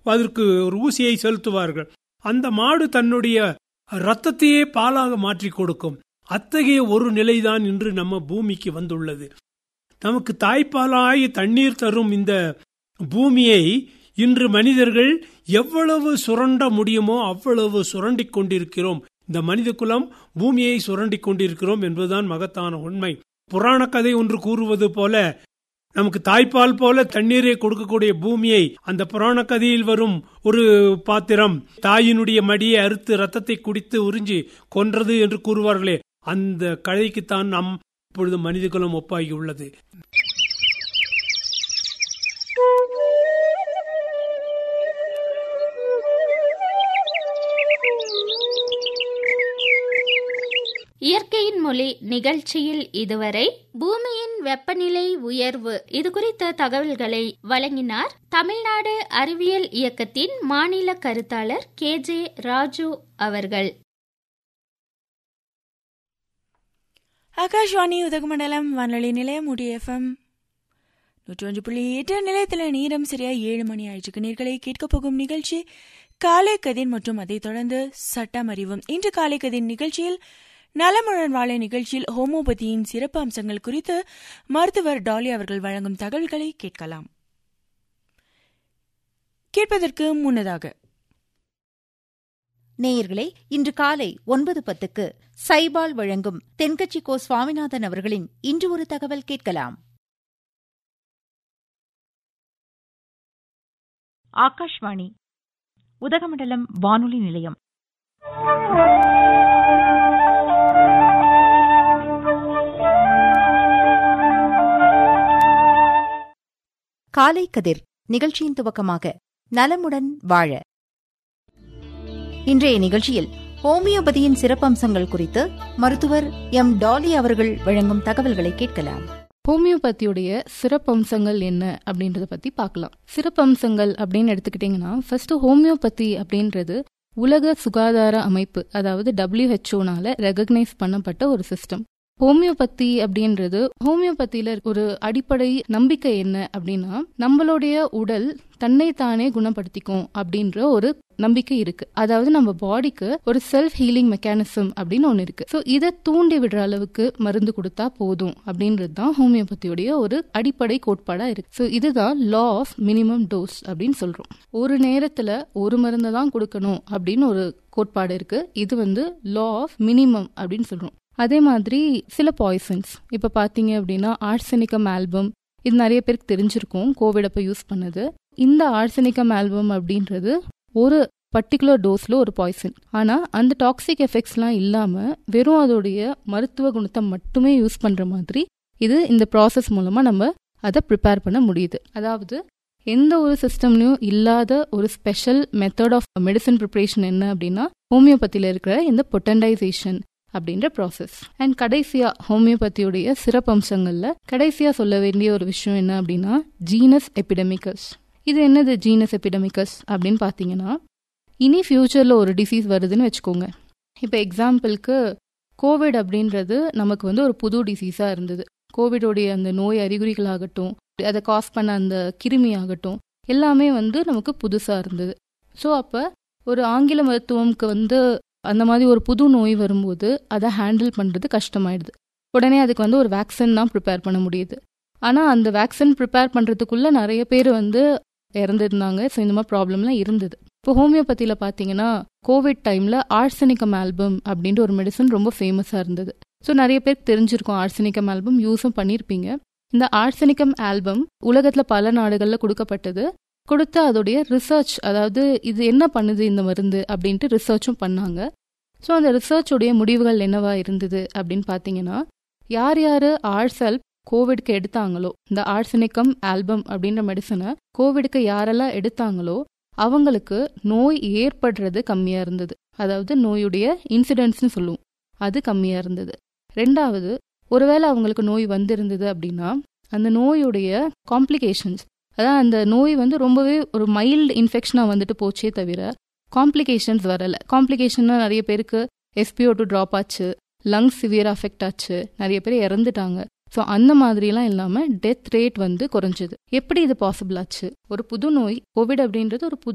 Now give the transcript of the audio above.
அதற்கு ஒரு ஊசியை செலுத்துவார்கள் அந்த மாடு தன்னுடைய ரத்தத்தையே பாலாக மாற்றி கொடுக்கும் அத்தகைய ஒரு நிலைதான் இன்று நம்ம பூமிக்கு வந்துள்ளது நமக்கு தாய்ப்பாலாய் தண்ணீர் தரும் இந்த பூமியை இன்று மனிதர்கள் எவ்வளவு சுரண்ட முடியுமோ அவ்வளவு சுரண்டிக் கொண்டிருக்கிறோம் இந்த மனித குலம் பூமியை சுரண்டிக் கொண்டிருக்கிறோம் என்பதுதான் மகத்தான உண்மை புராண கதை ஒன்று கூறுவது போல நமக்கு தாய்ப்பால் போல தண்ணீரை கொடுக்கக்கூடிய பூமியை அந்த புராண கதையில் வரும் ஒரு பாத்திரம் தாயினுடைய மடியை அறுத்து ரத்தத்தை குடித்து உறிஞ்சி கொன்றது என்று கூறுவார்களே அந்த கதைக்குத்தான் நம் இப்பொழுது மனிதகுலம் ஒப்பாகி உள்ளது இயற்கையின் மொழி நிகழ்ச்சியில் இதுவரை பூமியின் வெப்பநிலை உயர்வு இது குறித்த தகவல்களை வழங்கினார் தமிழ்நாடு அறிவியல் இயக்கத்தின் மாநில கருத்தாளர் கே ஜே ராஜு அவர்கள் ஆகாஷ்வாணி உதகமண்டலம் வானொலி நிலையம் உடைய எஃப்எம் நூற்றி ஒன்று புள்ளி எட்டு நிலையத்தில் நேரம் சரியா ஏழு மணி ஆயிடுச்சு நேர்களை கேட்கப் போகும் நிகழ்ச்சி காலை கதின் மற்றும் அதைத் தொடர்ந்து சட்டம் அறிவும் இன்று காலை கதின் நிகழ்ச்சியில் நலமுடன் வாழை நிகழ்ச்சியில் ஹோமோபதியின் சிறப்பு அம்சங்கள் குறித்து மருத்துவர் டாலி அவர்கள் வழங்கும் தகவல்களை கேட்கலாம் கேட்பதற்கு முன்னதாக நேயர்களே இன்று காலை ஒன்பது பத்துக்கு சைபால் வழங்கும் தென்கட்சி கோ சுவாமிநாதன் அவர்களின் இன்று ஒரு தகவல் கேட்கலாம் ஆகாஷ்வாணி உதகமண்டலம் வானொலி நிலையம் காலை கதிர் நிகழ்ச்சியின் துவக்கமாக நலமுடன் வாழ இன்றைய நிகழ்ச்சியில் ஹோமியோபதியின் சிறப்பம்சங்கள் குறித்து மருத்துவர் எம் டாலி அவர்கள் வழங்கும் தகவல்களை கேட்கலாம் ஹோமியோபதியுடைய சிறப்பம்சங்கள் என்ன அப்படின்றத பத்தி பார்க்கலாம் சிறப்பம்சங்கள் அப்படின்னு எடுத்துக்கிட்டிங்கன்னா ஃபர்ஸ்ட் ஹோமியோபதி அப்படின்றது உலக சுகாதார அமைப்பு அதாவது டபிள்யூஹெச்ஓனால ரெகக்னைஸ் பண்ணப்பட்ட ஒரு சிஸ்டம் ஹோமியோபதி அப்படின்றது ஹோமியோபதியில ஒரு அடிப்படை நம்பிக்கை என்ன அப்படின்னா நம்மளுடைய உடல் தன்னைத்தானே குணப்படுத்திக்கும் அப்படின்ற ஒரு நம்பிக்கை இருக்கு அதாவது நம்ம பாடிக்கு ஒரு செல்ஃப் ஹீலிங் மெக்கானிசம் அப்படின்னு ஒன்று இருக்கு ஸோ இதை தூண்டி விடுற அளவுக்கு மருந்து கொடுத்தா போதும் அப்படின்றது தான் ஹோமியோபதியுடைய ஒரு அடிப்படை கோட்பாடா இருக்கு ஸோ இதுதான் லா ஆஃப் மினிமம் டோஸ் அப்படின்னு சொல்றோம் ஒரு நேரத்துல ஒரு மருந்தை தான் கொடுக்கணும் அப்படின்னு ஒரு கோட்பாடு இருக்கு இது வந்து லா ஆஃப் மினிமம் அப்படின்னு சொல்றோம் அதே மாதிரி சில பாய்சன்ஸ் இப்போ பார்த்தீங்க அப்படின்னா ஆர்சனிக்கம் ஆல்பம் இது நிறைய பேருக்கு தெரிஞ்சிருக்கும் கோவிட் அப்போ யூஸ் பண்ணது இந்த ஆர்சனிக்கம் ஆல்பம் அப்படின்றது ஒரு பர்டிகுலர் டோஸில் ஒரு பாய்சன் ஆனால் அந்த டாக்ஸிக் எஃபெக்ட்ஸ்லாம் இல்லாமல் வெறும் அதோடைய மருத்துவ குணத்தை மட்டுமே யூஸ் பண்ணுற மாதிரி இது இந்த ப்ராசஸ் மூலமாக நம்ம அதை ப்ரிப்பேர் பண்ண முடியுது அதாவது எந்த ஒரு சிஸ்டம்லையும் இல்லாத ஒரு special method of medicine preparation என்ன அப்படின்னா ஹோமியோபதியில் இருக்கிற இந்த பொட்டண்டைசேஷன் அப்படின்ற ப்ராசஸ் அண்ட் கடைசியா ஹோமியோபதியுடைய சிறப்பம்சங்கள்ல கடைசியா சொல்ல வேண்டிய ஒரு விஷயம் என்ன அப்படின்னா ஜீனஸ் எபிடமிகஸ் இது என்னது ஜீனஸ் எபிடமிகஸ் அப்படின்னு பார்த்தீங்கன்னா இனி ஃபியூச்சர்ல ஒரு டிசீஸ் வருதுன்னு வச்சுக்கோங்க இப்போ எக்ஸாம்பிளுக்கு கோவிட் அப்படின்றது நமக்கு வந்து ஒரு புது டிசீஸாக இருந்தது கோவிடோடைய அந்த நோய் அறிகுறிகளாகட்டும் அதை காஸ் பண்ண அந்த கிருமி ஆகட்டும் எல்லாமே வந்து நமக்கு புதுசாக இருந்தது ஸோ அப்போ ஒரு ஆங்கில மருத்துவம்க்கு வந்து அந்த மாதிரி ஒரு புது நோய் வரும்போது அதை ஹேண்டில் பண்ணுறது கஷ்டமாயிடுது உடனே அதுக்கு வந்து ஒரு வேக்சின் தான் ப்ரிப்பேர் பண்ண முடியுது ஆனால் அந்த வேக்சின் ப்ரிப்பேர் பண்ணுறதுக்குள்ளே நிறைய பேர் வந்து இறந்துருந்தாங்க ஸோ இந்த மாதிரி ப்ராப்ளம்லாம் இருந்தது இப்போ ஹோமியோபதியில் பார்த்தீங்கன்னா கோவிட் டைமில் ஆர்சனிக்கம் ஆல்பம் அப்படின்ற ஒரு மெடிசன் ரொம்ப ஃபேமஸாக இருந்தது ஸோ நிறைய பேருக்கு தெரிஞ்சிருக்கும் ஆர்சனிக்கம் ஆல்பம் யூஸும் பண்ணியிருப்பீங்க இந்த ஆர்சனிக்கம் ஆல்பம் உலகத்தில் பல நாடுகளில் கொடுக்கப்பட்டது கொடுத்து அதோடைய ரிசர்ச் அதாவது இது என்ன பண்ணுது இந்த மருந்து அப்படின்ட்டு ரிசர்ச்சும் பண்ணாங்க ஸோ அந்த ரிசர்ச்சோடைய முடிவுகள் என்னவா இருந்தது அப்படின்னு பார்த்தீங்கன்னா யார் யார் ஆர்செல் கோவிட்க்கு எடுத்தாங்களோ இந்த ஆர்சனிக்கம் ஆல்பம் அப்படின்ற மெடிசனை கோவிடுக்கு யாரெல்லாம் எடுத்தாங்களோ அவங்களுக்கு நோய் ஏற்படுறது கம்மியாக இருந்தது அதாவது நோயுடைய இன்சிடென்ட்ஸ்னு சொல்லுவோம் அது கம்மியாக இருந்தது ரெண்டாவது ஒருவேளை அவங்களுக்கு நோய் வந்திருந்தது அப்படின்னா அந்த நோயுடைய காம்ப்ளிகேஷன்ஸ் அதான் அந்த நோய் வந்து ரொம்பவே ஒரு மைல்டு இன்ஃபெக்ஷனாக வந்துட்டு போச்சே தவிர காம்ப்ளிகேஷன்ஸ் வரலை காம்ப்ளிகேஷன்னா நிறைய பேருக்கு எஸ்பிஓ டூ ட்ராப் ஆச்சு லங்ஸ் சிவியர் அஃபெக்ட் ஆச்சு நிறைய பேர் இறந்துட்டாங்க ஸோ அந்த மாதிரிலாம் இல்லாமல் டெத் ரேட் வந்து குறைஞ்சது எப்படி இது பாசிபிள் ஆச்சு ஒரு புது நோய் கோவிட் அப்படின்றது ஒரு புது